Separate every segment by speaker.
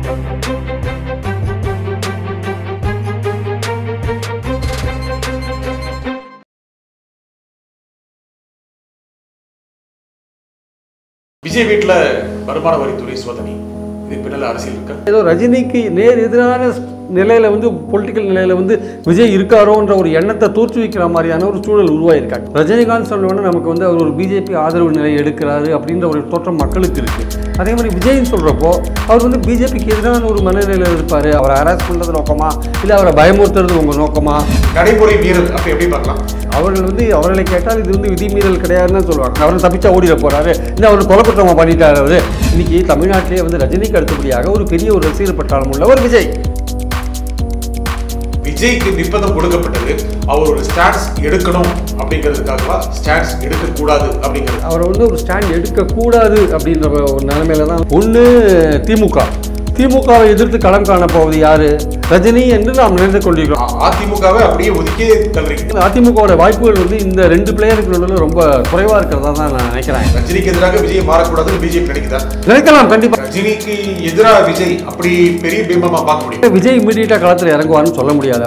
Speaker 1: விஜய் வீட்டில் வருமான வரித்துறை சோதனை இது பின்னல அரசியல் இருக்கா
Speaker 2: ஏதோ ரஜினிக்கு நேர் எதிரான நிலையில வந்து பொலிட்டிக்கல் நிலையில வந்து விஜய் இருக்காரோன்ற ஒரு எண்ணத்தை தோற்றுவிக்கிற மாதிரியான ஒரு சூழல் உருவாயிருக்காங்க ரஜினிகாந்த் சொன்னோன்னா நமக்கு வந்து அவர் ஒரு பிஜேபி ஆதரவு நிலை எடுக்கிறாரு அப்படின்ற ஒரு தோற்றம் மக்களுக்கு இருக்கு அதே மாதிரி விஜய்னு சொல்றப்போ அவர் வந்து பிஜேபிக்கு எதிரான ஒரு மனநிலையில் இருப்பாரு அவரை ஹராஸ் பண்றது நோக்கமா இல்லை அவரை பயமுறுத்துறது உங்க நோக்கமா
Speaker 1: நடைமுறை மீறல் அப்படி எப்படி பார்க்கலாம்
Speaker 2: அவர்கள் வந்து அவர்களை கேட்டால் இது வந்து விதிமீறல் கிடையாதுன்னு தான் சொல்லுவாங்க அவர் தப்பிச்சா ஓடிட போறாரு இந்த அவர் கொலை குற்றமா பண்ணிட்டாரு அவரு இன்னைக்கு தமிழ்நாட்டிலே வந்து ரஜினிக்கு அடுத்தபடியாக ஒரு பெரிய ஒரு ரசிகர் பட்டாளம் உள்ளவர் விஜய்
Speaker 1: விஜய்க்கு நிர்பந்தம் கொடுக்கப்பட்டது அவர் ஒரு ஸ்டாண்ட்ஸ் எடுக்கணும் அப்படிங்கிறதுக்காகவா ஸ்டாண்ட்ஸ் எடுக்கக்கூடாது அப்படிங்கிறது
Speaker 2: அவரை வந்து ஒரு ஸ்டாண்ட் எடுக்கக்கூடாது அப்படின்ற ஒரு நிலைமையில தான் ஒன்று திமுக திமுகவை எதிர்த்து களம் காண போவது யாரு ரஜினி என்று நாம் நினைத்து கொண்டிருக்கிறோம்
Speaker 1: அ- அதிமுகவை அப்படியே ஒதுக்கி தள்ளுறீங்க
Speaker 2: அதிமுகவோட வாய்ப்புகள் வந்து இந்த ரெண்டு பிளேயருக்கு நடுவில் ரொம்ப குறைவா இருக்கிறதா தான் நான் நினைக்கிறேன்
Speaker 1: ரஜினிக்கு எதிராக விஜய் மாறக்கூடாதுன்னு பிஜேபி நினைக்குதா
Speaker 2: நினைக்கலாம் கண்டிப்பா
Speaker 1: ரஜினிக்கு எதிராக விஜய் அப்படி பெரிய பிம்பமா பார்க்க முடியும்
Speaker 2: விஜய் இமீடியட்டா களத்தில் இறங்குவார்னு சொல்ல முடியாது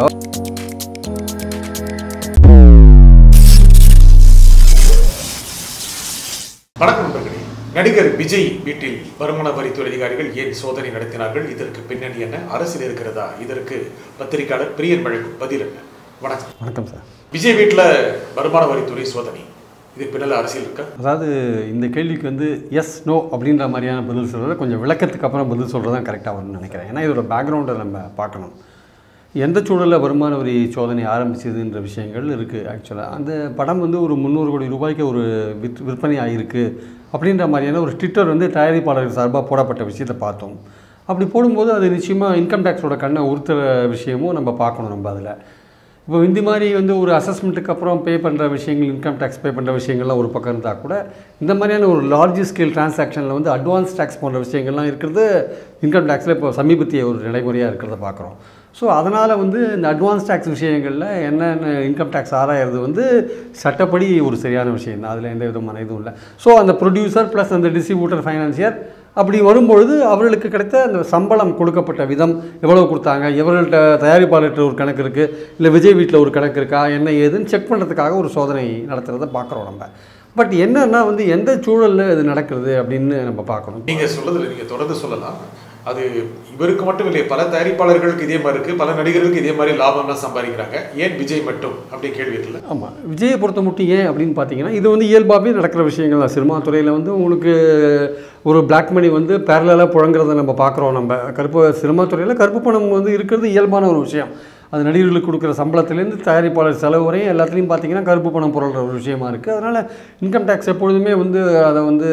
Speaker 1: வணக்கம் நண்பர்களே நடிகர் விஜய் வீட்டில் வருமான வரித்துறை அதிகாரிகள் ஏன் சோதனை நடத்தினார்கள் இதற்கு பின்னணி என்ன அரசியல் இருக்கிறதா இதற்கு பத்திரிகையாளர் பிரியன் வழங்கும் பதில் என்ன வணக்கம்
Speaker 2: வணக்கம் சார்
Speaker 1: விஜய் வீட்டில் வருமான வரித்துறை சோதனை இது பின்னல அரசியல் இருக்கா
Speaker 2: அதாவது இந்த கேள்விக்கு வந்து எஸ் நோ அப்படின்ற மாதிரியான பதில் சொல்கிறத கொஞ்சம் விளக்கத்துக்கு அப்புறம் பதில் சொல்கிறது தான் கரெக்டாக வரும்னு நினைக்கிறேன் ஏன்னா இதோட பேக்ரவுண்டை நம்ம பார்க்கணும் எந்த சூழலில் வருமான வரி சோதனை ஆரம்பிச்சதுன்ற விஷயங்கள் இருக்குது ஆக்சுவலாக அந்த படம் வந்து ஒரு முந்நூறு கோடி ரூபாய்க்கு ஒரு விற் விற்பனை ஆகிருக்கு அப்படின்ற மாதிரியான ஒரு ட்விட்டர் வந்து தயாரிப்பாளர்கள் சார்பாக போடப்பட்ட விஷயத்தை பார்த்தோம் அப்படி போடும்போது அது நிச்சயமாக இன்கம் டேக்ஸோட கண்ணை உறுத்துற விஷயமும் நம்ம பார்க்கணும் நம்ம அதில் இப்போ இந்த மாதிரி வந்து ஒரு அசஸ்மெண்ட்டுக்கு அப்புறம் பே பண்ணுற விஷயங்கள் இன்கம் டேக்ஸ் பே பண்ணுற விஷயங்கள்லாம் ஒரு பக்கம் இருந்தால் கூட இந்த மாதிரியான ஒரு லார்ஜ் ஸ்கேல் டிரான்சாக்ஷனில் வந்து அட்வான்ஸ் டேக்ஸ் போன்ற விஷயங்கள்லாம் இருக்கிறது இன்கம் டேக்ஸில் இப்போ சமீபத்திய ஒரு நடைமுறையாக இருக்கிறத பார்க்குறோம் ஸோ அதனால் வந்து இந்த அட்வான்ஸ் டேக்ஸ் விஷயங்களில் என்னென்ன இன்கம் டேக்ஸ் ஆராயிறது வந்து சட்டப்படி ஒரு சரியான விஷயம் தான் அதில் எந்த விதமான இதுவும் இல்லை ஸோ அந்த ப்ரொடியூசர் ப்ளஸ் அந்த டிஸ்ட்ரிபியூட்டர் ஃபைனான்சியர் அப்படி வரும்பொழுது அவர்களுக்கு கிடைத்த அந்த சம்பளம் கொடுக்கப்பட்ட விதம் எவ்வளவு கொடுத்தாங்க இவர்கள்ட்ட தயாரிப்பாளர்கிட்ட ஒரு கணக்கு இருக்குது இல்லை விஜய் வீட்டில் ஒரு கணக்கு இருக்கா என்ன ஏதுன்னு செக் பண்ணுறதுக்காக ஒரு சோதனை நடத்துகிறத பார்க்குறோம் நம்ம பட் என்னன்னா வந்து எந்த சூழலில் இது நடக்கிறது அப்படின்னு நம்ம பார்க்கணும்
Speaker 1: நீங்க சொல்றதுல நீங்க தொடர்ந்து சொல்லலாம் அது இவருக்கு மட்டும் இல்லை பல தயாரிப்பாளர்களுக்கு இதே மாதிரி இருக்கு பல நடிகர்களுக்கு இதே மாதிரி லாபம்லாம் சம்பாதிக்கிறாங்க ஏன் விஜய் மட்டும் அப்படி கேள்வி இருக்குல்ல
Speaker 2: ஆமாம் விஜயை பொறுத்த மட்டும் ஏன் அப்படின்னு பார்த்தீங்கன்னா இது வந்து இயல்பாகவே நடக்கிற விஷயங்கள் தான் சினிமா துறையில் வந்து உங்களுக்கு ஒரு பிளாக் மணி வந்து பேரலாக புழங்குறத நம்ம பார்க்குறோம் நம்ம கருப்பு சினிமா துறையில் கருப்பு பணம் வந்து இருக்கிறது இயல்பான ஒரு விஷயம் அது நடிகர்களுக்கு கொடுக்குற சம்பளத்துலேருந்து தயாரிப்பாளர் செலவு வரையும் எல்லாத்துலேயும் பார்த்தீங்கன்னா கருப்பு பணம் புரள்ற ஒரு விஷயமா இருக்குது அதனால் இன்கம் டேக்ஸ் எப்பொழுதுமே வந்து அதை வந்து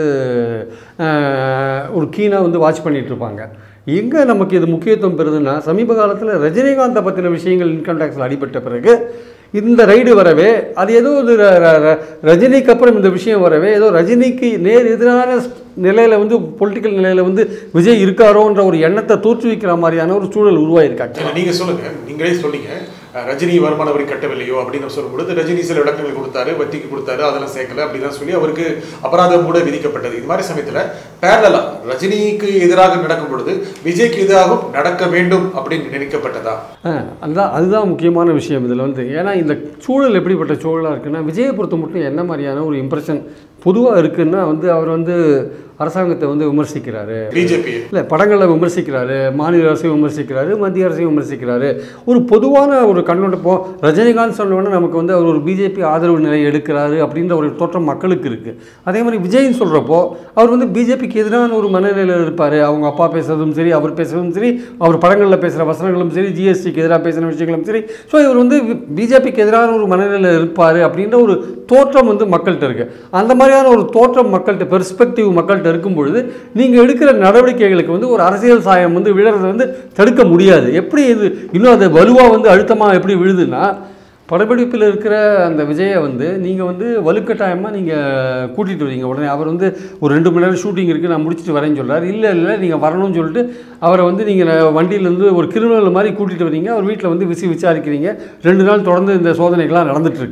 Speaker 2: அஹ், ஒரு கீனாக வந்து வாட்ச் பண்ணிட்டு இருப்பாங்க எங்கே நமக்கு இது முக்கியத்துவம் பெறுதுன்னா சமீப காலத்தில் ரஜினிகாந்தை பற்றின விஷயங்கள் இன்கம் டேக்ஸில் அடிபட்ட பிறகு இந்த ரைடு வரவே அது ஏதோ ஒரு ர- ர- ர- ரஜினிக்கு அப்புறம் இந்த விஷயம் வரவே ஏதோ ரஜினிக்கு நேர் எதிரான நிலையில் வந்து பொலிட்டிக்கல் நிலையில் வந்து விஜய் இருக்காரோன்ற ஒரு எண்ணத்தை தோற்றுவிக்கிற மாதிரியான ஒரு சூழல் உருவாயிருக்காங்க
Speaker 1: இல்ல, நீங்க சொல்லுங்க நீங்களே சொன்னீங்க அஹ், ரஜினி வருமான வரி கட்டவில்லையோ அப்படின்னு சொல்லும்பொழுது ரஜினி சில விளக்கங்கள் கொடுத்தாரு வட்டிக்கு கொடுத்தாரு அதெல்லாம் சேர்க்கல அப்படிலாம் சொல்லி அவருக்கு அபராதம் கூட விதிக்கப்பட்டது இது மாதிரி சமயத்துல பேரலா ரஜினிக்கு எதிராக நடக்கும் பொழுது விஜய்க்கு எதிராகவும் நடக்க வேண்டும் அப்படின்னு நினைக்கப்பட்டதா
Speaker 2: ஆ, அதுதான் அதுதான் முக்கியமான விஷயம் இதில் வந்து ஏன்னா இந்த சூழல் எப்படிப்பட்ட சூழலாக இருக்குன்னா விஜயை பொறுத்த மட்டும் என்ன மாதிரியான ஒரு இம்ப்ரெஷன் பொதுவாக இருக்குன்னா வந்து அவர் வந்து அரசாங்கத்தை வந்து விமர்சிக்கிறாரு
Speaker 1: பிஜேபி
Speaker 2: இல்லை படங்களை விமர்சிக்கிறாரு மாநில அரசையும் விமர்சிக்கிறாரு மத்திய அரசையும் விமர்சிக்கிறாரு ஒரு பொதுவான ஒரு கண்ணோட்டப்போ ரஜினிகாந்த் சொன்னோன்னே நமக்கு வந்து அவர் ஒரு பிஜேபி ஆதரவு நிலை எடுக்கிறாரு அப்படின்ற ஒரு தோற்றம் மக்களுக்கு இருக்குது அதே மாதிரி விஜய்னு சொல்கிறப்போ அவர் வந்து பிஜேபிக்கு எதிரான ஒரு மனநிலையில் இருப்பார் அவங்க அப்பா பேசுறதும் சரி அவர் பேசுறதும் சரி அவர் படங்களில் பேசுகிற வசனங்களும் சரி ஜிஎஸ்டிக்கு எதிராக பேசுகிற விஷயங்களும் சரி ஸோ இவர் வந்து பிஜேபிக்கு எதிரான ஒரு மனநிலையில் இருப்பார் அப்படின்ற ஒரு தோற்றம் வந்து மக்கள்கிட்ட இருக்குது அந்த மாதிரியான ஒரு தோற்றம் மக்கள்கிட்ட பெர்ஸ்பெக்டிவ் மக்கள்கிட்ட இருக்கும் பொழுது நீங்கள் எடுக்கிற நடவடிக்கைகளுக்கு வந்து ஒரு அரசியல் சாயம் வந்து விழுறதை வந்து தடுக்க முடியாது எப்படி இது இன்னும் அது வலுவாக வந்து அழுத்தமாக எப்படி விழுதுன்னா படப்பிடிப்பில் இருக்கிற அந்த விஜயை வந்து நீங்கள் வந்து வலுக்கட்டாயமாக நீங்கள் கூட்டிகிட்டு வரீங்க உடனே அவர் வந்து ஒரு ரெண்டு மணி நேரம் ஷூட்டிங் இருக்குது நான் முடிச்சுட்டு வரேன்னு சொல்றாரு இல்லை இல்லை நீங்கள் வரணும்னு சொல்லிட்டு அவரை வந்து நீங்கள் வண்டியிலேருந்து ஒரு கிரிமினல் மாதிரி கூட்டிகிட்டு வரீங்க அவர் வீட்டில் வந்து விசி விசாரிக்கிறீங்க ரெண்டு நாள் தொடர்ந்து இந்த சோதனைகள்லாம் நடந்துகிட்ருக்கு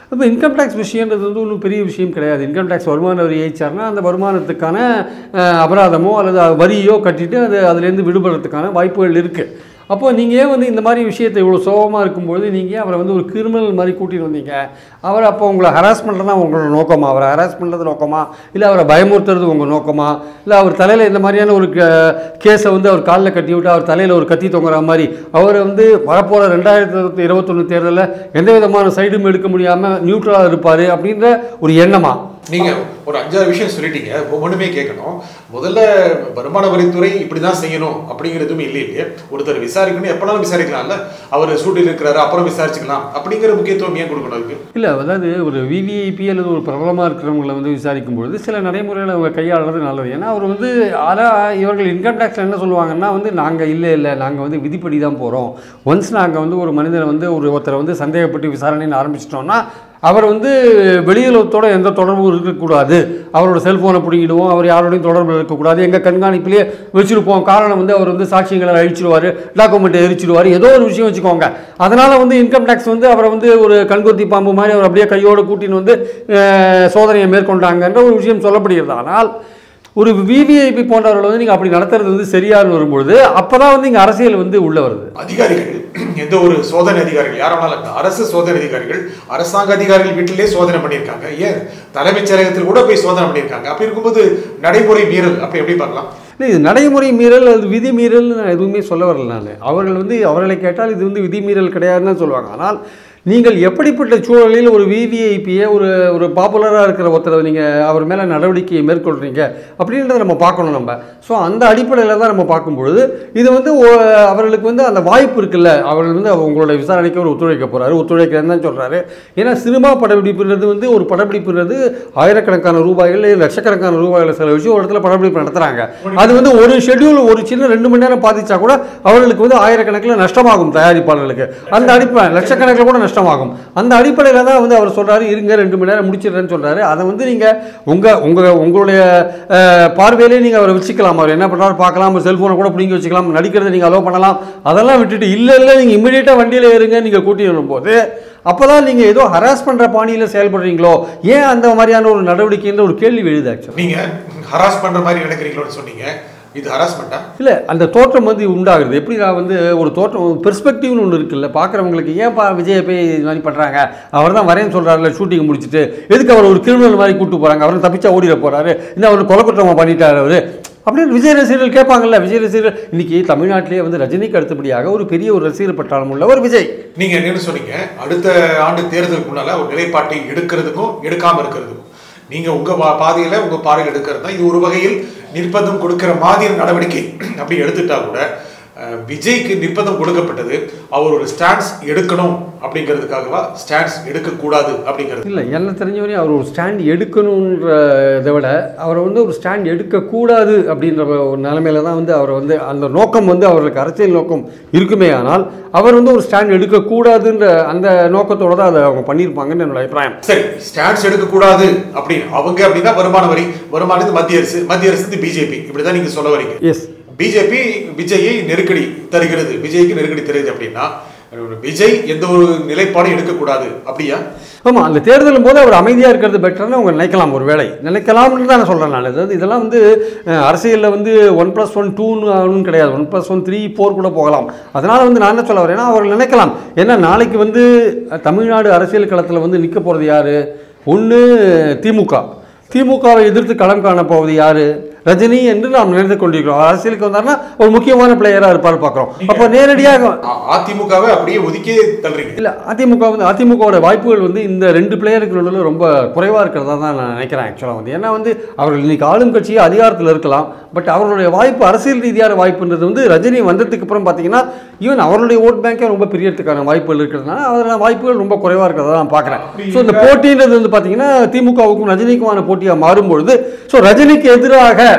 Speaker 2: இப்போ இன்கம் டேக்ஸ் விஷயன்றது வந்து ஒன்றும் பெரிய விஷயம் கிடையாது இன்கம் டேக்ஸ் வருமான வரி ஏய்ச்சார்னா அந்த வருமானத்துக்கான அஹ், அபராதமோ அல்லது வரியோ கட்டிட்டு அது அதுலேருந்து விடுபடுறதுக்கான வாய்ப்புகள் இருக்குது அப்போ நீங்கள் ஏன் வந்து இந்த மாதிரி விஷயத்தை இவ்வளோ சோகமாக இருக்கும்பொழுது நீங்கள் ஏன் அவரை வந்து ஒரு கிரிமினல் மாதிரி கூட்டிட்டு வந்தீங்க அவர் அப்போ உங்களை ஹராஸ் பண்ணுறது தான் உங்களோட நோக்கமா அவரை ஹராஸ் பண்ணுறது நோக்கமா இல்லை அவரை பயமுறுத்துறது உங்கள் நோக்கமா இல்லை அவர் தலையில் இந்த மாதிரியான ஒரு கேஸை வந்து அவர் காலில் கட்டி விட்டு அவர் தலையில் ஒரு கத்தி தொங்குற மாதிரி அவர் வந்து வரப்போகிற ரெண்டாயிரத்தி இருபத்தொன்று தேர்தலில் எந்த விதமான சைடும் எடுக்க முடியாமல் நியூட்ரலாக இருப்பார் அப்படின்ற ஒரு எண்ணமா
Speaker 1: நீங்க ஒரு அஞ்சாறு விஷயம் சொல்லிட்டீங்க ஒவ்வொன்றுமே கேட்கணும் முதல்ல வருமான வரித்துறை இப்படிதான் செய்யணும் அப்படிங்கிறதுமே இல்லை இல்லையே ஒருத்தர் விசாரிக்கணும் எப்பனாலும் விசாரிக்கலாம்ல அவர் சூட்டில் இருக்கிறாரு அப்புறம் விசாரிச்சுக்கலாம் அப்படிங்கிற முக்கியத்துவம் ஏன் கொடுக்கணும் அதுக்கு
Speaker 2: இல்லை அதாவது ஒரு விவிஐபி அல்லது ஒரு பிரபலமாக இருக்கிறவங்களை வந்து விசாரிக்கும் பொழுது சில நடைமுறைகளை அவங்க கையாளுறது நல்லது ஏன்னா அவர் வந்து ஆனால் இவர்கள் இன்கம் டேக்ஸில் என்ன சொல்லுவாங்கன்னா வந்து நாங்கள் இல்லை இல்லை நாங்கள் வந்து விதிப்படி தான் போகிறோம் ஒன்ஸ் நாங்கள் வந்து ஒரு மனிதனை வந்து ஒரு ஒருத்தரை வந்து சந்தேகப்பட்டு விசாரணைன்னு ஆரம்பிச்சிட்டோம்னா அவர் வந்து வெளியுலகத்தோட எந்த தொடர்பும் இருக்கக்கூடாது அவரோட செல்ஃபோனை பிடிங்கிடுவோம் அவர் யாரோடையும் தொடர்பு இருக்கக்கூடாது எங்கள் கண்காணிப்பிலேயே வச்சுருப்போம் காரணம் வந்து அவர் வந்து சாட்சியங்களை அழிச்சிடுவார் டாக்குமெண்ட்டை எரிச்சிடுவார் ஏதோ ஒரு விஷயம் வச்சுக்கோங்க அதனால் வந்து இன்கம் டேக்ஸ் வந்து அவரை வந்து ஒரு கண்கொத்தி பாம்பு மாதிரி அவர் அப்படியே கையோடு கூட்டின்னு வந்து அஹ், சோதனையை மேற்கொண்டாங்கன்ற ஒரு விஷயம் சொல்லப்படுகிறது ஆனால் ஒரு விவிஐபி போன்றவர்கள் வந்து நீங்கள் அப்படி நடத்துறது வந்து சரியானு வரும்பொழுது அப்போ தான் வந்து இங்கே அரசியல் வந்து உள்ள வருது
Speaker 1: அதிகாரிகள் எந்த ஒரு சோதனை அதிகாரிகள் யாரானாலும் இருக்கலாம். அரசு சோதனை அதிகாரிகள் அரசாங்க அதிகாரிகள் வீட்டிலே சோதனை பண்ணியிருக்காங்க ஏன் தலைமைச் செயலகத்தில் கூட போய் சோதனை பண்ணியிருக்காங்க அப்படி இருக்கும்போது நடைமுறை மீறல் அப்படி எப்படி பார்க்கலாம்
Speaker 2: இல்லை இது நடைமுறை மீறல் அது விதி மீறல்னு நான் எதுவுமே சொல்ல வரல நான் அவர்கள் வந்து அவர்களை கேட்டால் இது வந்து விதி மீறல் கிடையாதுன்னு தான் சொல்லுவாங்க ஆனால் நீங்கள் எப்படிப்பட்ட சூழலில் ஒரு விவிஐபியை ஒரு ஒரு பாப்புலராக இருக்கிற ஒருத்தரை நீங்கள் அவர் மேலே நடவடிக்கையை மேற்கொள்கிறீங்க அப்படின்றத நம்ம பார்க்கணும் நம்ம ஸோ அந்த அடிப்படையில் தான் நம்ம பார்க்கும்பொழுது இது வந்து ஒ- அவர்களுக்கு வந்து அந்த வாய்ப்பு இருக்குல்ல அவர்கள் வந்து உங்களோட விசாரணைக்கு அவர் ஒத்துழைக்க போகிறாரு ஒத்துழைக்கிறேன்னு தான் சொல்கிறாரு ஏன்னா சினிமா படப்பிடிப்புன்றது வந்து ஒரு படப்பிடிப்புன்றது ஆயிரக்கணக்கான ரூபாய்கள் இல்லை லட்சக்கணக்கான ரூபாய்களை செலவழிச்சு ஒரு இடத்துல படப்பிடிப்பு நடத்துகிறாங்க அது வந்து ஒரு ஷெட்யூல் ஒரு சின்ன ரெண்டு மணி நேரம் பாதிச்சா கூட அவர்களுக்கு வந்து ஆயிரக்கணக்கில் நஷ்டமாகும் தயாரிப்பாளர்களுக்கு அந்த அடிப்படை லட்சக்கணக்கில் கூட நஷ்டமாகும் அந்த அடிப்படையில் தான் வந்து அவர் சொல்றாரு இருங்க ரெண்டு மணி நேரம் முடிச்சிடுறேன்னு சொல்றாரு அதை வந்து நீங்க உங்க உங்க உங்களுடைய அஹ், பார்வையிலே நீங்க அவரை வச்சுக்கலாம் அவர் என்ன பண்றாரு பார்க்கலாம் செல்போனை கூட பிடிங்கி வச்சுக்கலாம் நடிக்கிறதை நீங்க அலோவ் பண்ணலாம் அதெல்லாம் விட்டுட்டு இல்ல இல்ல நீங்க இமிடியேட்டா வண்டியில ஏறுங்க நீங்க கூட்டி வரும்போது அப்பதான் நீங்க ஏதோ ஹராஸ் பண்ற பாணியில செயல்படுறீங்களோ ஏன் அந்த மாதிரியான ஒரு நடவடிக்கைன்ற ஒரு கேள்வி எழுது ஆக்சுவலி
Speaker 1: நீங்க ஹராஸ் பண்ற மாதிரி நினைக்கிறீங்களோன்னு சொன்னீங்க இது ஹராஸ்மெண்டா
Speaker 2: இல்லை அந்த தோற்றம் வந்து உண்டாகுது எப்படி நான் வந்து ஒரு தோற்றம் பெர்ஸ்பெக்டிவ்னு ஒன்று இருக்குல்ல பார்க்குறவங்களுக்கு ஏன்ப்பா விஜயை போய் இது மாதிரி பண்ணுறாங்க அவர் தான் வரேன்னு சொல்கிறாருல ஷூட்டிங் முடிச்சுட்டு எதுக்கு அவர் ஒரு கிரிமினல் மாதிரி கூட்டு போகிறாங்க அவர் தப்பிச்சா ஓடிட போகிறாரு இந்த அவர் கொலை குற்றமாக பண்ணிட்டாரு அவர் அப்படின்னு விஜய் ரசிகர்கள் கேட்பாங்கல்ல விஜய் ரசிகர்கள் இன்னைக்கு தமிழ்நாட்டிலேயே வந்து ரஜினிக்கு அடுத்தபடியாக ஒரு பெரிய ஒரு ரசிகர் பட்டாளம் உள்ளவர் விஜய்
Speaker 1: நீங்க என்னன்னு சொன்னீங்க அடுத்த ஆண்டு தேர்தலுக்கு முன்னால ஒரு நிலைப்பாட்டை எடுக்கிறதுக்கும் எடுக்காம இருக்கிறதுக்கும் நீங்க உங்க பா- பாதையில உங்க பாதையில் எடுக்கிறது தான் இது ஒரு வகையில் நிர்பந்தம் கொடுக்கிற மாதிரி நடவடிக்கை அப்படி எடுத்துட்டா கூட அஹ், விஜய்க்கு நிர்பந்தம் கொடுக்கப்பட்டது அவர் ஒரு ஸ்டாண்ட்ஸ் எடுக்கணும் அப்படிங்கிறதுக்காகவா ஸ்டாண்ட்ஸ் எடுக்கக்கூடாது அப்படிங்கிறது
Speaker 2: இல்லை என்ன தெரிஞ்சவரையும் அவர் ஒரு ஸ்டாண்ட் எடுக்கணுன்ற இதை விட அவர் வந்து ஒரு ஸ்டாண்ட் எடுக்கக்கூடாது அப்படின்ற ஒரு நிலைமையில தான் வந்து அவர் வந்து அந்த நோக்கம் வந்து அவருக்கு அரசியல் நோக்கம் இருக்குமே ஆனால் அவர் வந்து ஒரு ஸ்டாண்ட் எடுக்கக்கூடாதுன்ற அந்த நோக்கத்தோட தான் அதை அவங்க பண்ணியிருப்பாங்கன்னு என்னோட அபிப்பிராயம்
Speaker 1: சரி ஸ்டாண்ட்ஸ் எடுக்கக்கூடாது அப்படின்னு அவங்க அப்படின்னா வருமான வரி வருமானது மத்திய அரசு மத்திய அரசு பிஜேபி இப்படிதான் நீங்க சொல்ல வரீங்க
Speaker 2: எஸ்
Speaker 1: பிஜேபி விஜயை நெருக்கடி தருகிறது விஜய்க்கு நெருக்கடி தருகிறது அப்படின்னா விஜய் எந்த ஒரு நிலைப்பாடும் எடுக்கக்கூடாது அப்படியா
Speaker 2: ஆமாம் அந்த தேர்தலும் போது அவர் அமைதியாக இருக்கிறது பெட்டர்னு அவங்க நினைக்கலாம் ஒரு வேளை நினைக்கலாம்னு தான் நான் சொல்கிறேன் நான் அதாவது இதெல்லாம் வந்து அரசியலில் வந்து ஒன் ப்ளஸ் ஒன் டூன்னு கிடையாது one plus one three four கூட போகலாம் அதனால் வந்து நான் என்ன சொல்ல வரேன்னா அவர்கள் நினைக்கலாம் ஏன்னா நாளைக்கு வந்து அஹ், தமிழ்நாடு அரசியல் களத்தில் வந்து நிற்க போகிறது யார் ஒன்று திமுக திமுகவை எதிர்த்து களம் காண போவது யாரு ரஜினி என்று நாம் நினைத்து கொண்டிருக்கிறோம் அரசியலுக்கு வந்தாருன்னா ஒரு முக்கியமான பிளேயராக இருப்பார் பார்க்குறோம் அப்போ நேரடியாக
Speaker 1: அ- அதிமுகவை அப்படியே ஒதுக்கியே தள்ளுறீங்க
Speaker 2: இல்லை அதிமுக வந்து அதிமுகவோட வாய்ப்புகள் வந்து இந்த ரெண்டு பிளேயருக்கு நடுவில் ரொம்ப குறைவாக இருக்கிறதா தான் நான் நினைக்கிறேன் ஆக்சுவலாக வந்து ஏன்னா வந்து அவர்கள் இன்னைக்கு ஆளும் கட்சியே அதிகாரத்தில் இருக்கலாம் பட் அவர்களுடைய வாய்ப்பு அரசியல் ரீதியான வாய்ப்புன்றது வந்து ரஜினி வந்ததுக்கு அப்புறம் பார்த்தீங்கன்னா ஈவன் அவர்களுடைய ஓட் பேங்கே ரொம்ப பிரியறதுக்கான வாய்ப்புகள் இருக்கிறதுனால அதனால வாய்ப்புகள் ரொம்ப குறைவாக இருக்கிறதா நான் பார்க்குறேன் ஸோ இந்த போட்டின்றது வந்து பார்த்தீங்கன்னா திமுகவுக்கும் ரஜினிக்குமான போட்டியாக மாறும்பொழுது ஸோ ரஜினிக்கு எதிராக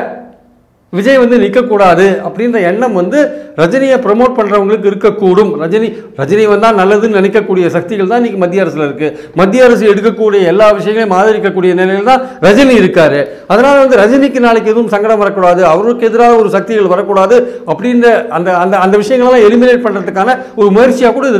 Speaker 2: விஜய் வந்து நிற்கக்கூடாது அப்படின்ற எண்ணம் வந்து ரஜினியை ப்ரமோட் பண்ணுறவங்களுக்கு இருக்கக்கூடும் ரஜினி ரஜினி வந்தால் நல்லதுன்னு நினைக்கக்கூடிய சக்திகள் தான் இன்னைக்கு மத்திய அரசில் இருக்குது மத்திய அரசு எடுக்கக்கூடிய எல்லா விஷயங்களையும் ஆதரிக்கக்கூடிய நிலையில் தான் ரஜினி இருக்காரு அதனால வந்து ரஜினிக்கு நாளைக்கு எதுவும் சங்கடம் வரக்கூடாது அவருக்கு எதிராக ஒரு சக்திகள் வரக்கூடாது அப்படின்ற அந்த அந்த அந்த விஷயங்களெல்லாம் எலிமினேட் பண்ணுறதுக்கான ஒரு முயற்சியாக கூட இது இருக்கலாம்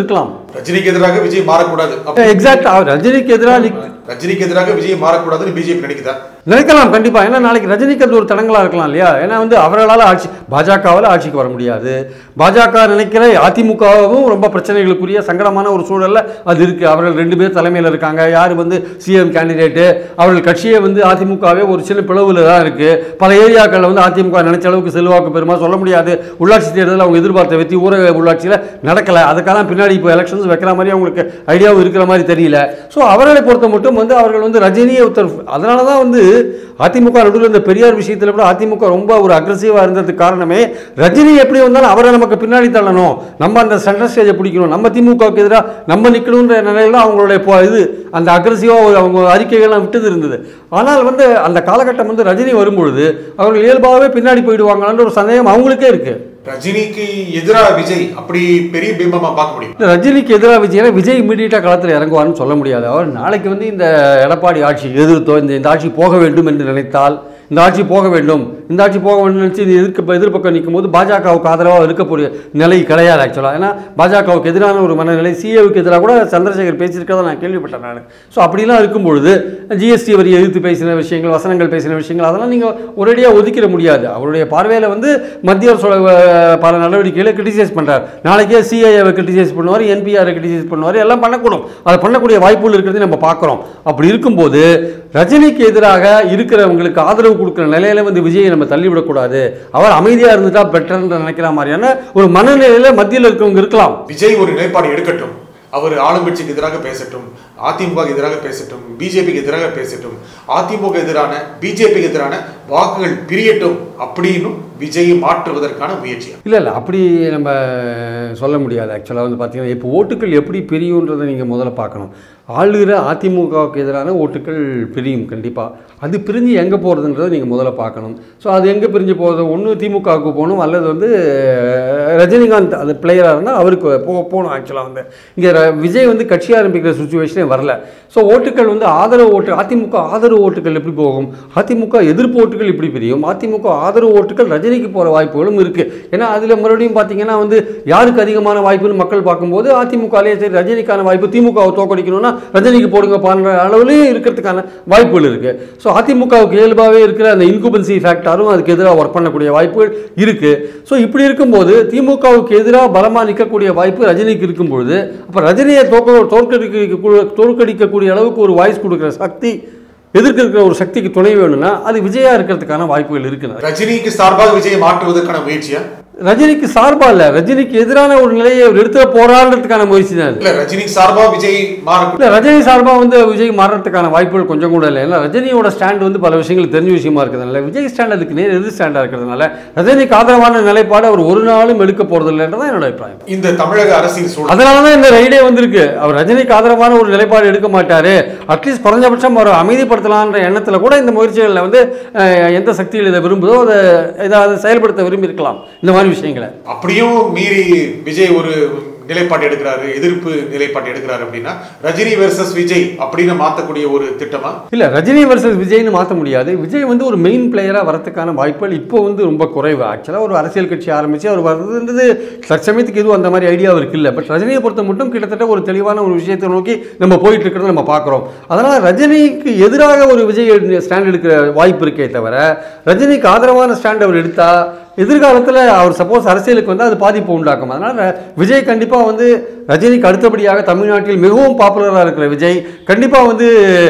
Speaker 1: ரஜினிக்கு எதிராக விஜய் மாறக்கூடாது அப்ப
Speaker 2: எக்ஸாக்ட் ரஜினிக்கு எதிராக
Speaker 1: ரஜினிக்கு எதிராக விஜய் மாறக்கூடாதுன்னு பிஜேபி நினைக்குதா
Speaker 2: நினைக்கலாம் கண்டிப்பா ஏன்னா நாளைக்கு ரஜினிக்கு அது ஒரு தடங்களா இருக்கலாம் இல்லையா ஏன்னா வந்து அவர்களால் ஆட்சி பாஜகவால் ஆட்சிக்கு வர முடியாது பாஜக நினைக்கிற அதிமுகவும் ரொம்ப பிரச்சனைகளுக்குரிய சங்கடமான ஒரு சூழல்ல அது இருக்கு அவர்கள் ரெண்டு பேர் தலைமையில் இருக்காங்க யார் வந்து சிஎம் கேண்டிடேட்டு அவர்கள் கட்சியே வந்து அதிமுகவே ஒரு சின்ன பிளவுல தான் இருக்கு பல ஏரியாக்களில் வந்து அதிமுக நினைச்ச அளவுக்கு செல்வாக்கு பெருமா சொல்ல முடியாது உள்ளாட்சி தேர்தலில் அவங்க எதிர்பார்த்த வெற்றி ஊரக உள்ளாட்சியில் நடக்கல அதுக்கெல்லாம் பின்னாடி இப்போ எலெக்ஷன்ஸ் வைக்கிற மாதிரி அவங்களுக்கு ஐடியாவும் இருக்கிற மாதிரி தெரியல ஸோ அவர்களை பொறுத்த மட்டும் வந்து அவர்கள் வந்து ரஜினியை ஒருத்தர் அதனால தான் வந்து அதிமுக நடுவில் இந்த பெரியார் விஷயத்தில் கூட அதிமுக ரொம்ப ஒரு அக்ரஸிவாக இருந்ததுக்கு காரணமே ரஜினி எப்படி வந்தாலும் அவரை நமக்கு பின்னாடி தள்ளணும் நம்ம அந்த சென்ட்ரல் ஸ்டேஜை பிடிக்கணும் நம்ம திமுகவுக்கு எதிராக நம்ம நிற்கணுன்ற நிலையில அவங்களுடைய பொ- இது அந்த அக்ரஸிவாக அவங்க அறிக்கைகள்லாம் விட்டது இருந்தது ஆனால் வந்து அந்த காலகட்டம் வந்து ரஜினி வரும்பொழுது அவர்கள் இயல்பாகவே பின்னாடி போயிடுவாங்களான்ற ஒரு சந்தேகம் அவங்களுக்கே இருக்குது
Speaker 1: ரஜினிக்கு எதிராக விஜய் அப்படி பெரிய பிம்பமா பார்க்க முடியும்
Speaker 2: இந்த ரஜினிக்கு எதிராக விஜய் விஜய் இமீடியட்டாக களத்தில் இறங்குவார்னு சொல்ல முடியாது அவர் நாளைக்கு வந்து இந்த எடப்பாடி ஆட்சி எதிர்த்தோ இந்த இந்த ஆட்சி போக வேண்டும் என்று நினைத்தால் இந்த ஆட்சி போக வேண்டும் இந்த ஆட்சி போக வேண்டும் நினைச்சு இது எதிர்க்க எதிர்ப்பக்கம் நிற்கும் போது பாஜகவுக்கு ஆதரவாக இருக்கக்கூடிய நிலை கிடையாது ஆக்சுவலாக ஏன்னா பாஜகவுக்கு எதிரான ஒரு மனநிலை சிஏவுக்கு எதிராக கூட சந்திரசேகர் பேசியிருக்கிறத நான் கேள்விப்பட்டேன் நான் ஸோ அப்படிலாம் இருக்கும் பொழுது ஜிஎஸ்டி வரி எதிர்த்து பேசின விஷயங்கள் வசனங்கள் பேசின விஷயங்கள் அதெல்லாம் நீங்கள் ஒரேடியாக ஒதுக்கிட முடியாது அவருடைய பார்வையில் வந்து மத்திய அரசோட அஹ், பல நடவடிக்கைகளை கிரிட்டிசைஸ் பண்ணுறார் நாளைக்கே சிஐஏவை கிரிட்டிசைஸ் பண்ணுவார் என்பிஆரை கிரிட்டிசைஸ் பண்ணுவார் எல்லாம் பண்ணக்கூடும் அதை பண்ணக்கூடிய வாய்ப்புகள் இருக்கிறது நம்ம பார்க்குறோம் அப்படி இருக்கும்போது ரஜினிக்கு எதிராக இருக்கிறவங்களுக்கு ஆதரவு கொடுக்குற நிலையில வந்து விஜயை நம்ம தள்ளிவிடக்கூடாது அவர் அமைதியாக இருந்துட்டா பெட்டர்னு நினைக்கிற மாதிரியான ஒரு மனநிலையில் மத்தியில் இருக்கவங்க இருக்கலாம்
Speaker 1: விஜய் ஒரு நிலைப்பாடு எடுக்கட்டும் அவர் ஆளுங்கட்சிக்கு எதிராக பேசட்டும் அதிமுக எதிராக பேசட்டும் பிஜேபிக்கு எதிராக பேசட்டும் அதிமுக எதிரான பிஜேபிக்கு எதிரான வாக்குகள் பிரியட்டும் அப்படின்னு விஜயை மாற்றுவதற்கான முயற்சி
Speaker 2: இல்லை இல்லை அப்படி நம்ம சொல்ல முடியாது ஆக்சுவலாக வந்து பார்த்தீங்கன்னா இப்போ ஓட்டுகள் எப்படி பிரியுன்றதை நீங்கள் முதல்ல பார்க்கணும் ஆளுகிற அதிமுகவுக்கு எதிரான ஓட்டுகள் பிரியும் கண்டிப்பாக அது பிரிஞ்சு எங்கே போகிறதுன்றதை நீங்கள் முதல்ல பார்க்கணும் ஸோ அது எங்கே பிரிஞ்சு போகிறது ஒன்று திமுகவுக்கு போகணும் அல்லது வந்து அஹ், ரஜினிகாந்த் அது பிளேயராக இருந்தால் அவருக்கு போ போகணும் ஆக்சுவலாக வந்து இங்கே விஜய் வந்து கட்சி ஆரம்பிக்கிற சுச்சுவேஷனே வரல ஸோ ஓட்டுகள் வந்து ஆதரவு ஓட்டு அதிமுக ஆதரவு ஓட்டுகள் எப்படி போகும் அதிமுக எதிர்ப்பு ஓட்டுகள் இப்படி பிரியும் அதிமுக ஆதரவு ஓட்டுகள் ரஜினிக்கு போகிற வாய்ப்புகளும் இருக்குது ஏன்னா அதில் மறுபடியும் பார்த்தீங்கன்னா வந்து யாருக்கு அதிகமான வாய்ப்புன்னு மக்கள் பார்க்கும்போது அதிமுகலேயே சரி ரஜினிக்கான வாய்ப்பு திமுகவை தோக்கடிக்கணும்னா ரஜினிக்கு போடுங்க பாருன்ற அளவுலேயும் இருக்கிறதுக்கான வாய்ப்புகள் இருக்குது ஸோ அதிமுகவுக்கு இயல்பாகவே இருக்கிற அந்த இன்குபன்சி ஃபேக்டரும் அதுக்கு எதிராக ஒர்க் பண்ணக்கூடிய வாய்ப்புகள் இருக்குது ஸோ இப்படி இருக்கும்போது திமுகவுக்கு எதிராக பலமாக நிற்கக்கூடிய வாய்ப்பு ரஜினிக்கு இருக்கும் பொழுது அப்போ ரஜினியை தோக்க தோற்கடிக்க தோற்கடிக்கக்கூடிய அளவுக்கு ஒரு வாய்ஸ் கொடுக்குற சக்தி எதிர்க்க இருக்கிற ஒரு சக்திக்கு துணை வேணும்னா அது விஜயா இருக்கிறதுக்கான வாய்ப்புகள் இருக்குது
Speaker 1: ரஜினிக்கு சார்பாக விஜயை மாற்றுவதற்கான முயற்சியா
Speaker 2: ரஜினிக்கு சார்பா இல்ல ரஜினிக்கு எதிரான ஒரு நிலையை அவர் எடுத்து போராடுறதுக்கான முயற்சி தான் அது
Speaker 1: இல்ல ரஜினிக்கு சார்பா விஜய் மாற
Speaker 2: இல்ல ரஜினி சார்பா வந்து விஜய் மாறுறதுக்கான வாய்ப்புகள் கொஞ்சம் கூட இல்லை ஏன்னா ரஜினியோட ஸ்டாண்ட் வந்து பல விஷயங்கள் தெரிஞ்ச விஷயமா இருக்கிறதுனால விஜய் ஸ்டாண்ட் அதுக்கு நேர் எதிர் ஸ்டாண்டா இருக்கிறதுனால ரஜினிக்கு ஆதரவான நிலைப்பாடு அவர் ஒரு நாளும் எடுக்க போறது இல்லைன்றதான் என்னோட அபிப்பிராயம்
Speaker 1: இந்த தமிழக அரசியல் சூழல்
Speaker 2: அதனால தான் இந்த ரைடே வந்திருக்கு அவர் ரஜினிக்கு ஆதரவான ஒரு நிலைப்பாடு எடுக்க மாட்டாரு அட்லீஸ்ட் குறைஞ்சபட்சம் அவர் அமைதிப்படுத்தலான்ற எண்ணத்தில் கூட இந்த முயற்சிகளில் வந்து அஹ், எந்த சக்திகள் இதை விரும்புதோ அதை ஏதாவது செயல்படுத்த விரும்பி இருக்கலாம் இந்த மாதிரி விஷயங்களை
Speaker 1: அப்படியும் மீறி விஜய் ஒரு நிலைப்பாடு எடுக்கிறாரு எதிர்ப்பு நிலைப்பாடு எடுக்கிறாரு அப்படின்னா ரஜினி வெர்சஸ் விஜய் அப்படின்னு மாத்தக்கூடிய ஒரு திட்டமா
Speaker 2: இல்லை ரஜினி வர்சஸ் விஜய்னு மாற்ற முடியாது விஜய் வந்து ஒரு மெயின் பிளேயராக வரதுக்கான வாய்ப்புகள் இப்போ வந்து ரொம்ப குறைவு ஆக்சுவலாக ஒரு அரசியல் கட்சி ஆரம்பித்து அவர் வர்றதுன்றது தற்சமயத்துக்கு எதுவும் அந்த மாதிரி ஐடியா அவருக்கு இல்லை பட் ரஜினியை பொறுத்த மட்டும் கிட்டத்தட்ட ஒரு தெளிவான ஒரு விஷயத்தை நோக்கி நம்ம போயிட்டு இருக்கிறத நம்ம பார்க்குறோம் அதனால் ரஜினிக்கு எதிராக ஒரு விஜய் ஸ்டாண்ட் எடுக்கிற வாய்ப்பு இருக்கே தவிர ரஜினிக்கு ஆதரவான ஸ்டாண்ட் அவர் எடுத்தால் எதிர்காலத்தில் அவர் சப்போஸ் அரசியலுக்கு வந்து அது பாதிப்பு உண்டாக்கும் அதனால் விஜய் கண்டிப்பாக வந்து ரஜினிக்கு அடுத்தபடியாக தமிழ்நாட்டில் மிகவும் பாப்புலராக இருக்கிற விஜய் கண்டிப்பாக வந்து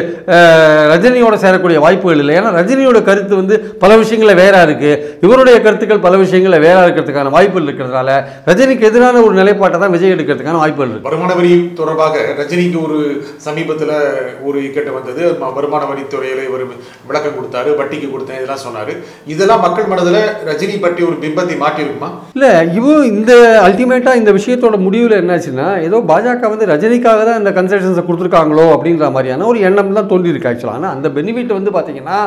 Speaker 2: அஹ், ரஜினியோட சேரக்கூடிய வாய்ப்புகள் இல்லை ஏன்னா ரஜினியோட கருத்து வந்து பல விஷயங்களில் வேறா இருக்குது இவருடைய கருத்துக்கள் பல விஷயங்களில் வேறா இருக்கிறதுக்கான வாய்ப்புகள் இருக்கிறதுனால ரஜினிக்கு எதிரான ஒரு நிலைப்பாட்டை தான் விஜய் எடுக்கிறதுக்கான வாய்ப்புகள் இருக்கு
Speaker 1: வருமான வரி தொடர்பாக ரஜினிக்கு ஒரு சமீபத்துல ஒரு இக்கட்டு வந்தது ம- வருமான வரித்துறையில இவர் விளக்கம் கொடுத்தாரு வட்டிக்கு கொடுத்தேன் இதெல்லாம் சொன்னாரு இதெல்லாம் மக்கள் மனதுல ரஜினி பற்றி ஒரு பிம்பத்தை மாற்றி இருக்குமா
Speaker 2: இல்லை இவ இந்த அல்டிமேட்டாக இந்த விஷயத்தோட முடிவில் என்னாச்சுன்னா ஏதோ பாஜக வந்து ரஜினிக்காக தான் இந்த கன்செஷன்ஸை கொடுத்துருக்காங்களோ அப்படின்ற மாதிரியான ஒரு எண்ணம் தான் தோன்றி இருக்கு ஆக்சுவலாக ஆனால் அந்த பெனிஃபிட் வந்து பார்த்தீங்கன்னா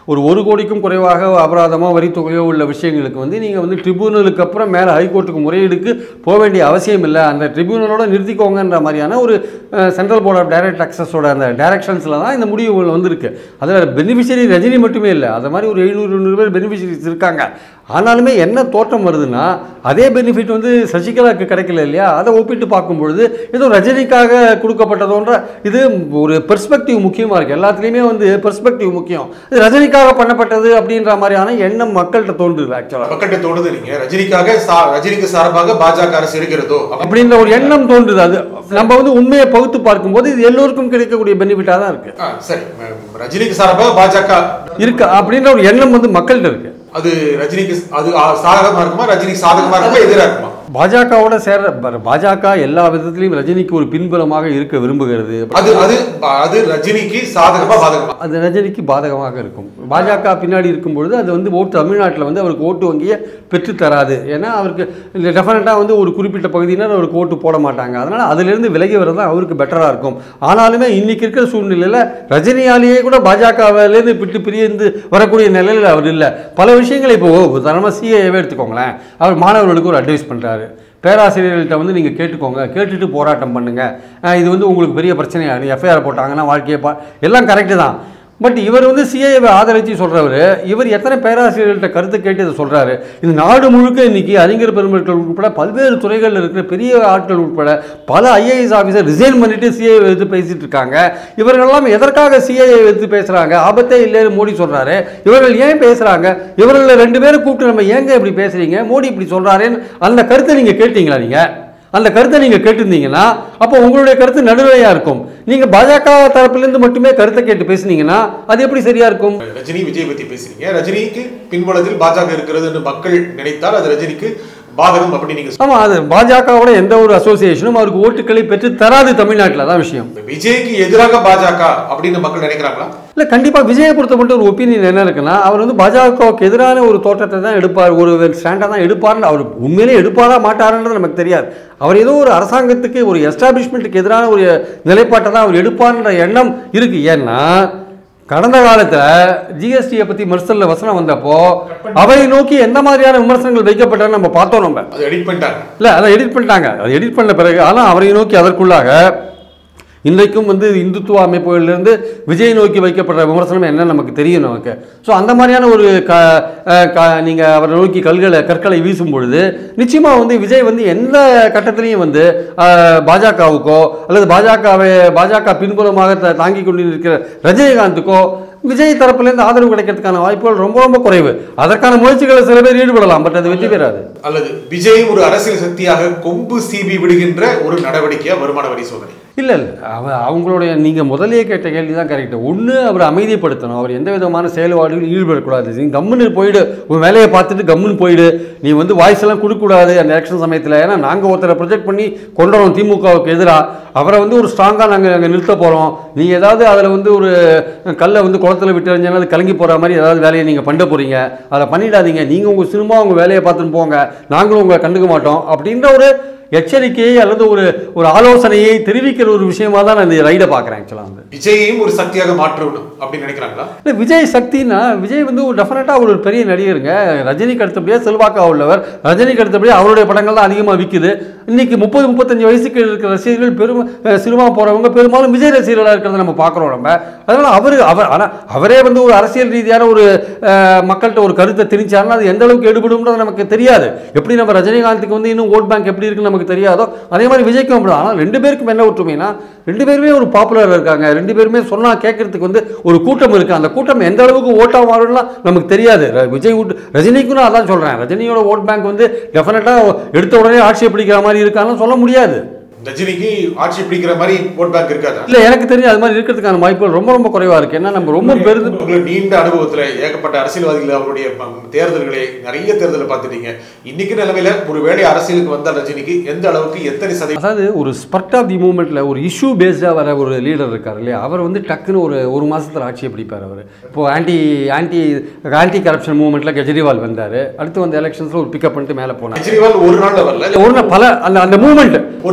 Speaker 2: ஒரு ஒரு கோடிக்கும் குறைவாக அபராதமோ வரித்தொகையோ உள்ள விஷயங்களுக்கு வந்து நீங்கள் வந்து ட்ரிபியூனலுக்கு அப்புறம் மேலே ஹைகோர்ட்டுக்கு முறையீடுக்கு போக வேண்டிய அவசியம் இல்லை அந்த ட்ரிபியூனலோட நிறுத்திக்கோங்கன்ற மாதிரியான ஒரு சென்ட்ரல் போர்ட் ஆஃப் டைரக்ட் டாக்ஸஸோட அந்த டைரக்ஷன்ஸில் தான் இந்த முடிவுகள் வந்திருக்கு அதில் பெனிஃபிஷரி ரஜினி மட்டுமே இல்லை அது மாதிரி ஒரு எழுநூறு நூறு பேர் பெனிஃபிஷரிஸ் இருக்காங்க ஆனாலுமே என்ன தோற்றம் வருதுன்னா அதே பெனிஃபிட் வந்து சசிகலாவுக்கு கிடைக்கல இல்லையா அதை ஒப்பிட்டு பார்க்கும்பொழுது ஏதோ ரஜினிக்காக கொடுக்கப்பட்டதோன்ற இது ஒரு பெர்ஸ்பெக்டிவ் முக்கியமாக இருக்குது எல்லாத்துலேயுமே வந்து பெர்ஸ்பெக்டிவ் முக்கியம் இது ரஜினிக்காக பண்ணப்பட்டது அப்படின்ற மாதிரியான எண்ணம் மக்கள்கிட்ட தோன்றுது ஆக்சுவலாக
Speaker 1: மக்கள்கிட்ட தோணுது நீங்க ரஜினிக்காக சா- ரஜினிக்கு சார்பாக பாஜக அரசு இருக்கிறதோ அப்ப-
Speaker 2: அப்படின்ற ஒரு எண்ணம் தோன்றுது அது நம்ம வந்து உண்மையை பகுத்து பார்க்கும்போது இது எல்லோருக்கும் கிடைக்கக்கூடிய பெனிஃபிட்டாக தான் இருக்குது
Speaker 1: ஆ, சரி ம- ரஜினிக்கு சார்பாக பாஜக
Speaker 2: இருக்கு அப்படின்ற ஒரு எண்ணம் வந்து மக்கள்கிட்ட இருக்குது
Speaker 1: அது ரஜினிக்கு அது ஆ, சாதகமா இருக்குமா ரஜினிக்கு சாதகமா இருக்குமா எதிராக இருக்குமா
Speaker 2: பாஜகவோட சேர ப- பாஜக எல்லா விதத்திலையும் ரஜினிக்கு ஒரு பின்புலமாக இருக்க விரும்புகிறது
Speaker 1: அது அது அது ரஜினிக்கு சாதகமா பாதகமா
Speaker 2: அது ரஜினிக்கு பாதகமாக இருக்கும் பாஜக பின்னாடி இருக்கும் பொழுது அது வந்து ஓட்டு தமிழ்நாட்டில் வந்து அவருக்கு ஓட்டு வங்கியை பெற்றுத் தராது ஏன்னா அவருக்கு டெஃபினட்டாக வந்து ஒரு குறிப்பிட்ட பகுதியினர் அவருக்கு ஓட்டு போட மாட்டாங்க அதனால் அதிலிருந்து விலகி வர்றது தான் அவருக்கு பெட்டராக இருக்கும் ஆனாலுமே இன்னைக்கு இருக்கிற சூழ்நிலையில் ரஜினியாலேயே கூட பாஜகவிலேருந்து விட்டு பிரிந்து வரக்கூடிய நிலையில் அவர் இல்லை பல விஷயங்களை இப்போ உதாரணமாக சிஏவே எடுத்துக்கோங்களேன் அவர் மாணவர்களுக்கு ஒரு அட்வைஸ் பண்ணுறாரு பேராசிரியர்கள்ட்ட வந்து நீங்கள் கேட்டுக்கோங்க கேட்டுட்டு போராட்டம் பண்ணுங்கள் இது வந்து உங்களுக்கு பெரிய பிரச்சனையாக எஃப்ஐஆர் போட்டாங்கன்னா வாழ்க்கையை பா எல்லாம் கரெக்டு தான் பட் இவர் வந்து சிஏவை ஆதரித்து சொல்கிறவர் இவர் எத்தனை பேராசிரியர்கள்ட்ட கருத்து கேட்டு இதை சொல்கிறாரு இந்த நாடு முழுக்க இன்னைக்கு அறிஞர் பெருமக்கள் உட்பட பல்வேறு துறைகளில் இருக்கிற பெரிய ஆட்கள் உட்பட பல ஐஏஎஸ் ஆஃபீஸர் ரிசைன் பண்ணிட்டு சிஏ எடுத்து பேசிட்டு இருக்காங்க இவர்களெல்லாம் எதற்காக சிஏ எடுத்து பேசுகிறாங்க ஆபத்தே இல்லைன்னு மோடி சொல்கிறாரு இவர்கள் ஏன் பேசுகிறாங்க இவர்களில் ரெண்டு பேரும் கூப்பிட்டு நம்ம ஏங்க இப்படி பேசுகிறீங்க மோடி இப்படி சொல்கிறாருன்னு அந்த கருத்தை நீங்கள் கேட்டீங்களா நீங்கள் அந்த கருத்தை நீங்கள் கேட்டிருந்தீங்கன்னா அப்போ உங்களுடைய கருத்து நடுநிலையாக இருக்கும் நீங்கள் பாஜக தரப்பிலிருந்து மட்டுமே கருத்தை கேட்டு பேசுனீங்கன்னா அது எப்படி சரியாக இருக்கும்
Speaker 1: ரஜினி விஜய் பத்தி பேசுறீங்க ரஜினிக்கு பின்புலத்தில் பாஜக இருக்கிறதுன்னு மக்கள் நினைத்தால் அது ரஜினிக்கு பாதகம் அப்படி நீங்க
Speaker 2: ஆமாம் அது பாஜகவோட எந்த ஒரு அசோசியேஷனும் அவருக்கு ஓட்டுகளை பெற்று தராது தமிழ்நாட்டில் தான் விஷயம்
Speaker 1: சொல்றீங்க. விஜய்க்கு எதிராக பாஜக அப்படின்னு மக்கள் நினைக்கிறாங்களா
Speaker 2: இல்லை கண்டிப்பாக விஜயை பொறுத்த மட்டும் ஒரு ஒப்பீனியன் என்ன இருக்குன்னா அவர் வந்து பாஜகவுக்கு எதிரான ஒரு தோற்றத்தை தான் எடுப்பார் ஒரு ஸ்டாண்டாக தான் எடுப்பார்னு அவர் உண்மையிலே எடுப்பாரா மாட்டாருன்றது நமக்கு தெரியாது அவர் ஏதோ ஒரு அரசாங்கத்துக்கு ஒரு எஸ்டாப்ளிஷ்மெண்ட்டுக்கு எதிரான ஒரு நிலைப்பாட்டை தான் அவர் எடுப்பார்ன்ற எண்ணம் இருக்குது ஏன்னா கடந்த காலத்தில் ஜிஎஸ்டியை பற்றி மறுசலில் வசனம் வந்தப்போ அவரை நோக்கி எந்த மாதிரியான விமர்சனங்கள் வைக்கப்பட்டன்னு நம்ம பார்த்தோம் நம்ம
Speaker 1: அது எடிட் பண்ணிட்டாங்க
Speaker 2: இல்லை அதை எடிட் பண்ணிட்டாங்க அதை எடிட் பண்ண பிறகு ஆனால் அவரை நோக்கி அதற்குள்ளாக இன்றைக்கும் வந்து இந்துத்துவ அமைப்புகளிலிருந்து விஜய் நோக்கி வைக்கப்படுற விமர்சனம் என்ன நமக்கு தெரியும் நமக்கு ஸோ அந்த மாதிரியான ஒரு க அஹ் க நீங்கள் அவரை நோக்கி கல்களை கற்களை வீசும் பொழுது நிச்சயமாக வந்து விஜய் வந்து எந்த கட்டத்திலையும் வந்து அஹ், பாஜகவுக்கோ அல்லது பாஜகவை பாஜக பின்புலமாக த- தாங்கி கொண்டு இருக்கிற ரஜினிகாந்துக்கோ விஜய் தரப்புலேருந்து ஆதரவு கிடைக்கிறதுக்கான வாய்ப்புகள் ரொம்ப ரொம்ப குறைவு அதற்கான முயற்சிகளை சில பேர் ஈடுபடலாம் பட் அது வெற்றி பெறாது
Speaker 1: அல்லது விஜய் ஒரு அரசியல் சக்தியாக கொம்பு சீவி விடுகின்ற ஒரு நடவடிக்கையா வருமான வரி சோதனை
Speaker 2: இல்லை இல்லை அவ அவங்களுடைய நீங்கள் முதல்லயே கேட்ட கேள்வி தான் கரெக்டு ஒன்று அவர் அமைதிப்படுத்தணும் அவர் எந்த விதமான செயல்பாடுகளும் ஈடுபடக்கூடாது நீ கம்முன்னு போயிடு உன் வேலையை பார்த்துட்டு கம்முன்னு போயிடு நீ வந்து வாய்ஸ் எல்லாம் கொடுக்கக்கூடாது அந்த எலெக்ஷன் சமயத்தில் ஏன்னா நாங்கள் ஒருத்தரை ப்ரொஜெக்ட் பண்ணி கொண்டு வரோம் திமுகவுக்கு எதிராக அவரை வந்து ஒரு ஸ்ட்ராங்காக நாங்கள் நாங்கள் நிறுத்த போகிறோம் நீ ஏதாவது அதில் வந்து ஒரு கல்லை வந்து குளத்துல விட்டு எறிஞ்சாலும் அது கலங்கி போகிற மாதிரி ஏதாவது வேலையை நீங்கள் பண்ண போகிறீங்க அதை பண்ணிடாதீங்க நீங்கள் உங்கள் சினிமா உங்கள் வேலையை பார்த்துட்டு போங்க நாங்களும் உங்களை கண்டுக்க மாட்டோம் அப்படின்ற ஒரு எச்சரிக்கையை அல்லது ஒரு ஒரு ஆலோசனையை தெரிவிக்கிற ஒரு விஷயமா தான் நான் இந்த ரைடை பார்க்குறேன் ஆக்சுவலாக வந்து
Speaker 1: விஜயையும் ஒரு சக்தியாக மாற்றணும் அப்படின்னு நினைக்கிறாங்களா
Speaker 2: இல்லை விஜய் சக்தினா விஜய் வந்து ஒரு டெஃபினட்டாக ஒரு பெரிய நடிகருங்க ரஜினிக்கு அடுத்தபடியாக செல்வாக்கா உள்ளவர் ரஜினிக்கு அடுத்தபடியாக அவருடைய படங்கள் தான் அதிகமாக விற்குது இன்னைக்கு முப்பது முப்பத்தஞ்சு வயசுக்கு இருக்கிற ரசிகர்கள் பெரும் அஹ் சினிமா போகிறவங்க பெரும்பாலும் விஜய் ரசிகர்களாக இருக்கிறத நம்ம பார்க்குறோம் நம்ம அதனால் அவர் அவர் ஆனால் அவரே வந்து ஒரு அரசியல் ரீதியான ஒரு அஹ், மக்கள்கிட்ட ஒரு கருத்தை திணிச்சாருன்னா அது எந்த அளவுக்கு எடுபடும்ன்றது நமக்கு தெரியாது எப்படி நம்ம ரஜினிகாந்துக்கு வந்து இன்னும் ஓட் பேங்க் எப்படி இருக்குன்னு நமக்கு தெரியாதோ அதே மாதிரி விஜய்க்கும் அப்படி ஆனால் ரெண்டு பேருக்கும் என்ன ஒற்றுமைனா ரெண்டு பேருமே ஒரு பாப்புலர் இருக்காங்க ரெண்டு பேருமே சொன்னால் கேட்கறதுக்கு வந்து ஒரு கூட்டம் இருக்குது அந்த கூட்டம் எந்த அளவுக்கு ஓட்டா மாறும்லாம் நமக்கு தெரியாது ர- விஜய் ஓட்டு ரஜினிக்கும் நான் அதான் சொல்கிறேன் ரஜினியோட ஓட் பேங்க் வந்து டெஃபினட்டாக எடுத்த உடனே ஆட்சியை பிடிக்கிற மாதிரி இருக்கான்னு சொல்ல முடியாது
Speaker 1: ரஜினிக்கு ஆட்சி பிடிக்கிற மாதிரி ஓட் பேங்க் இருக்காதா
Speaker 2: இல்லை எனக்கு தெரிஞ்சு அது மாதிரி இருக்கிறதுக்கான வாய்ப்புகள் ரொம்ப ரொம்ப குறைவாக இருக்குது ஏன்னா நம்ம ரொம்ப பெருது
Speaker 1: உங்களுக்கு நீண்ட அனுபவத்துல ஏகப்பட்ட அரசியல்வாதிகள் அவருடைய ப- தேர்தல்களை நிறைய தேர்தலை பார்த்துட்டீங்க இன்னைக்கு நிலைமையில ஒரு வேளை அரசியலுக்கு வந்த ரஜினிக்கு எந்த அளவுக்கு எத்தனை சதவீதம்
Speaker 2: அதாவது ஒரு ஸ்பர்ட் ஆஃப் தி மூமெண்ட்டில் ஒரு இஷ்யூ பேஸ்டாக வர ஒரு லீடர் இருக்கார் இல்லையா அவர் வந்து டக்குன்னு ஒரு ஒரு மாதத்தில் ஆட்சியை பிடிப்பார் அவர் இப்போது ஆன்டி ஆன்டி ஆன்டி கரப்ஷன் மூமெண்ட்டில் கெஜ்ரிவால் வந்தார் அடுத்து வந்த எலெக்ஷன்ஸில் ஒரு பிக்கப் பண்ணிட்டு மேலே போனார்
Speaker 1: கெஜ்ரிவால் ஒரு நாள்ல வரல
Speaker 2: ஒரு நாள் பல அந்த அந்த மூமெண்ட்
Speaker 1: ஒரு மூணு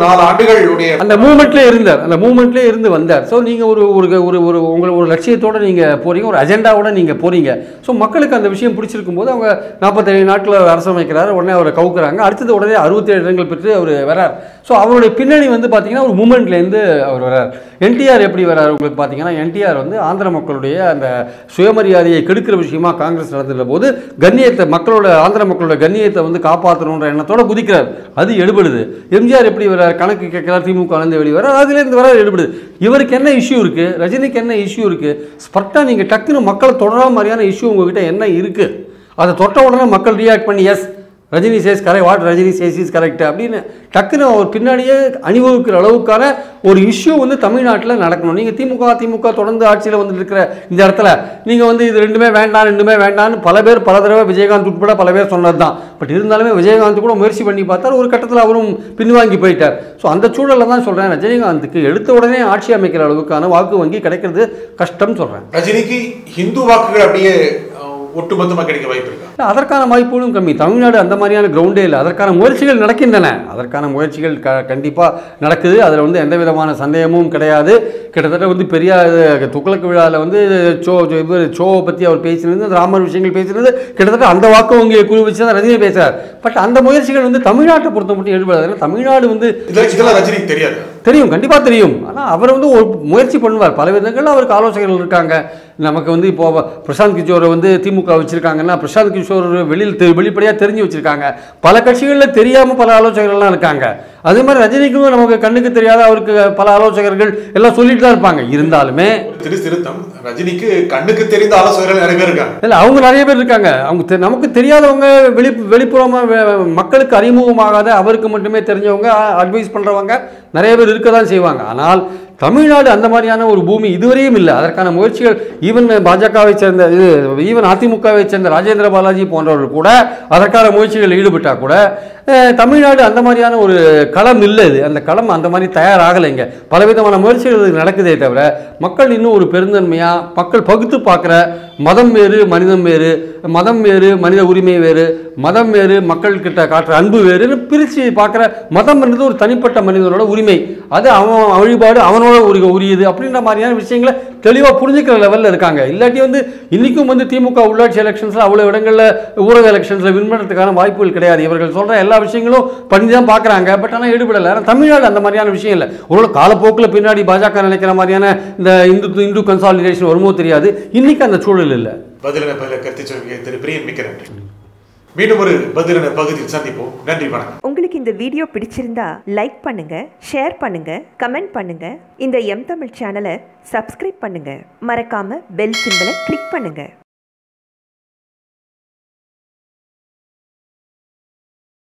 Speaker 1: நாலு ஆண்டுகளுடைய
Speaker 2: அந்த மூமெண்ட்லேயே இருந்தார் அந்த மூமெண்ட்லேயே இருந்து வந்தார் ஸோ நீங்கள் ஒரு ஒரு ஒரு ஒரு உங்களை ஒரு லட்சியத்தோட நீங்கள் போறீங்க ஒரு அஜெண்டாவோட நீங்கள் போறீங்க ஸோ மக்களுக்கு அந்த விஷயம் பிடிச்சிருக்கும் போது அவங்க நாற்பத்தேழு நாட்களில் அரசு அமைக்கிறார் உடனே அவரை கவுக்குறாங்க அடுத்தது உடனே அறுபத்தேழு இடங்கள் பெற்று அவர் வரார் ஸோ அவருடைய பின்னணி வந்து பார்த்தீங்கன்னா ஒரு மூமெண்ட்லேருந்து அவர் வரார் என்டிஆர் எப்படி வரார் உங்களுக்கு பார்த்தீங்கன்னா என்டிஆர் வந்து ஆந்திர மக்களுடைய அந்த சுயமரியாதையை கெடுக்கிற விஷயமா காங்கிரஸ் நடந்துள்ள போது கண்ணியத்தை மக்களோட ஆந்திர மக்களோட கண்ணியத்தை வந்து காப்பாற்றணுன்ற எண்ணத்தோட குதிக்கிறார் அது எடுபடுது எம்ஜிஆர் எப்படி வரார் கணக்கு கேட்கிறார் திமுக இருந்து வெளியே வரார் அதுலேருந்து வர எடுபடுது இவருக்கு என்ன இஷ்யூ இருக்கு ரஜினிக்கு என்ன இஷ்யூ இருக்கு ஸ்பர்ட்டா நீங்கள் டக்குன்னு மக்களை தொடரா மாதிரியான இஷ்யூ உங்ககிட்ட என்ன இருக்கு அதை தொட்ட உடனே மக்கள் ரியாக்ட் பண்ணி yes Rajini says correct what Rajini says is correct அப்படின்னு டக்குன்னு அவர் பின்னாடியே அணிவகுக்கிற அளவுக்கான ஒரு இஷ்யூ வந்து தமிழ்நாட்டில் நடக்கணும் நீங்கள் திமுக திமுக தொடர்ந்து ஆட்சியில் வந்து இருக்கிற இந்த இடத்துல நீங்கள் வந்து இது ரெண்டுமே வேண்டாம் ரெண்டுமே வேண்டாம்னு பல பேர் பல தடவை விஜயகாந்த் உட்பட பல பேர் சொன்னது தான் பட் இருந்தாலுமே விஜயகாந்த் கூட முயற்சி பண்ணி பார்த்தார் ஒரு கட்டத்தில் அவரும் பின்வாங்கி போயிட்டார் ஸோ அந்த சூழலில் தான் சொல்கிறேன் ரஜினிகாந்துக்கு எடுத்த உடனே ஆட்சி அமைக்கிற அளவுக்கான வாக்கு வங்கி கிடைக்கிறது கஷ்டம் சொல்கிறேன்
Speaker 1: ரஜினிக்கு ஹிந்து வாக்குகள் அப்படியே அஹ், ஒட்டுமொத்தமா கிடைக்க வாய்ப்பு இருக்கா
Speaker 2: இல்ல, அதற்கான வாய்ப்புகளும் கம்மி தமிழ்நாடு அந்த மாதிரியான கிரவுண்டே இல்லை அதற்கான முயற்சிகள் நடக்கின்றன அதற்கான முயற்சிகள் க கண்டிப்பாக நடக்குது அதில் வந்து எந்த விதமான சந்தேகமும் கிடையாது கிட்டத்தட்ட வந்து பெரிய அஹ், துக்ளக் விழாவில் வந்து சோ சோ- இவர் சோவை பற்றி அவர் பேசினது அந்த ராமர் விஷயங்கள் பேசினது கிட்டத்தட்ட அந்த வாக்கு வங்கியை குறி வச்சு தான் ரஜினி பேசுகிறார் பட் அந்த முயற்சிகள் வந்து தமிழ்நாட்டை பொறுத்த மட்டும் ஈடுபடாது ஏன்னா தமிழ்நாடு வந்து
Speaker 1: இதெல்லாம் இதெல்லாம் ரஜினிக்கு தெரியாது
Speaker 2: தெரியும் கண்டிப்பாக தெரியும் ஆனால் அவர் வந்து ஒரு முயற்சி பண்ணுவார் பல விதங்களில் அவருக்கு ஆலோசகர்கள் இருக்காங்க நமக்கு வந்து இப்போ பிரசாந்த் கிஷோரை வந்து திமுக வச்சுருக்காங்கன்னா பிரசாந்த் கிஷோர் வெளியில் தெ வெளிப்படையாக தெரிஞ்சு வச்சுருக்காங்க பல கட்சிகளில் தெரியாமல் பல ஆலோசகர்கள்லாம் இருக்காங்க அதே மாதிரி ரஜினிக்கும் நமக்கு கண்ணுக்கு தெரியாத அவருக்கு பல ஆலோசகர்கள் எல்லாம் சொல்லிட்டு தான் இருப்பாங்க இருந்தாலுமே
Speaker 1: ஒரு திரு திருத்தம் ரஜினிக்கு கண்ணுக்கு தெரிந்த ஆலோசகர்கள் நிறைய பேர் இருக்காங்க
Speaker 2: இல்லை அவங்க நிறைய பேர் இருக்காங்க அவங்க தெ- நமக்கு தெரியாதவங்க வெளி வெளிப்புறமாக மக்களுக்கு அறிமுகமாகாத அவருக்கு மட்டுமே தெரிஞ்சவங்க அட்வைஸ் பண்ணுறவங்க நிறைய பேர் இருக்க தான் செய்வாங்க ஆனால் தமிழ்நாடு அந்த மாதிரியான ஒரு பூமி இதுவரையும் இல்லை அதற்கான முயற்சிகள் ஈவன் பாஜகவை சேர்ந்த இது ஈவன் அதிமுகவை சேர்ந்த ராஜேந்திர பாலாஜி போன்றவர்கள் கூட அதற்கான முயற்சிகளில் ஈடுபட்டால் கூட அஹ், தமிழ்நாடு அந்த மாதிரியான ஒரு களம் இல்லை இது அந்த களம் அந்த மாதிரி தயாராகலைங்க பலவிதமான முயற்சிகள் இதுக்கு நடக்குதே தவிர மக்கள் இன்னும் ஒரு பெருந்தன்மையாக மக்கள் பகுத்து பார்க்குற மதம் வேறு மனிதம் வேறு மதம் வேறு மனித உரிமை வேறு மதம் வேறு மக்கள்கிட்ட காட்டுற அன்பு வேறுன்னு பிரித்து பார்க்குற மதம் என்பது ஒரு தனிப்பட்ட மனிதனோட உரிமை அது அவன் வழிபாடு அவனோட உரி உரியது அப்படின்ற மாதிரியான விஷயங்களை தெளிவாக புரிஞ்சுக்கிற லெவலில் இருக்காங்க இல்லாட்டி வந்து இன்றைக்கும் வந்து திமுக உள்ளாட்சி எலெக்ஷன்ஸில் அவ்வளோ இடங்களில் ஊரக எலெக்ஷன்ஸில் வின் பண்ணுறதுக்கான வாய்ப்புகள் கிடையாது இவர்கள் சொல்கிற எல்லா விஷயங்களும் பண்ணி தான் பார்க்குறாங்க பட் ஆனால் ஈடுபடலை ஆனால் தமிழ்நாடு அந்த மாதிரியான விஷயம் இல்லை ஒரு காலப்போக்கில் பின்னாடி பாஜக நினைக்கிற மாதிரியான இந்த இந்து இந்து கன்சாலிடேஷன் வருமோ தெரியாது இன்னைக்கு அந்த சூழல் இல்லை
Speaker 1: பதிலென பதில கருத்து சொல்வீங்க திரு பிரியன் மிக்க நன்றி மீண்டும் ஒரு பதிலென பகுதியில் சந்திப்போம் நன்றி வணக்கம்
Speaker 3: உங்களுக்கு இந்த வீடியோ பிடிச்சிருந்தா லைக் பண்ணுங்க ஷேர் பண்ணுங்க கமெண்ட் பண்ணுங்க இந்த எம் தமிழ் சேனலை சப்ஸ்கிரைப் பண்ணுங்க மறக்காம பெல் சிம்பலை கிளிக் பண்ணுங்க